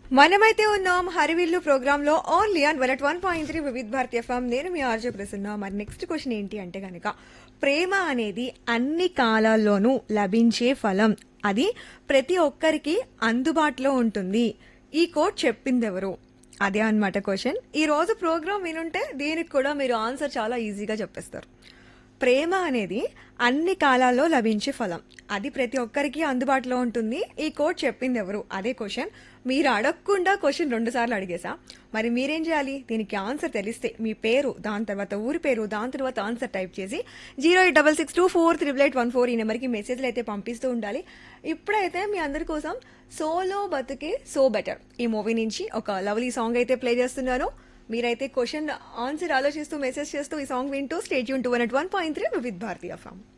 మనమైతే ఉన్నాం హరివిల్లు ప్రోగ్రామ్ లో only on one one point three Vividh Bharati FM నేను మీ ఆర్జే ప్రసన్న మరి నెక్స్ట్ క్వశ్చన్ ఏంటి అంటే కనుక ప్రేమ అనేది అన్ని కాలాల్లోనూ లభించే ఫలం అది ప్రతి ఒక్కరికి అందుబాటులో ఉంటుంది ఈ కోట్ చెప్పింది ఎవరు అదే అన్నమాట క్వశ్చన్ ఈ రోజు ప్రోగ్రామ్ వినుంటే దీనికి కూడా మీరు ఆన్సర్ చాలా ఈజీగా చెప్పేస్తారు ప్రేమ అనేది అన్ని కాలాల్లో లభించే ఫలం అది ప్రతి ఒక్కరికి అందుబాటులో ఉంటుంది ఈ కోడ్ చెప్పింది ఎవరు అదే క్వశ్చన్ మీరు అడగకుండా క్వశ్చన్ రెండు సార్లు అడిగేసా మరి మీరేం చేయాలి దీనికి ఆన్సర్ తెలిస్తే మీ పేరు దాని తర్వాత ఊరి పేరు దాని తర్వాత ఆన్సర్ టైప్ చేసి zero eight double six two four triple eight one four ఈ నెంబర్కి మెసేజ్లు అయితే పంపిస్తూ ఉండాలి ఇప్పుడైతే మీ అందరి కోసం సోలో బతుకే సో బెటర్ ఈ మూవీ నుంచి ఒక లవ్లీ సాంగ్ అయితే ప్లే చేస్తున్నాను మీరైతే క్వశ్చన్ ఆన్సర్ ఆలోచిస్తూ మెసేజ్ చేస్తూ ఈ సాంగ్ వింటూ స్టేట్ యూన్ two one one point three with Bharatiya form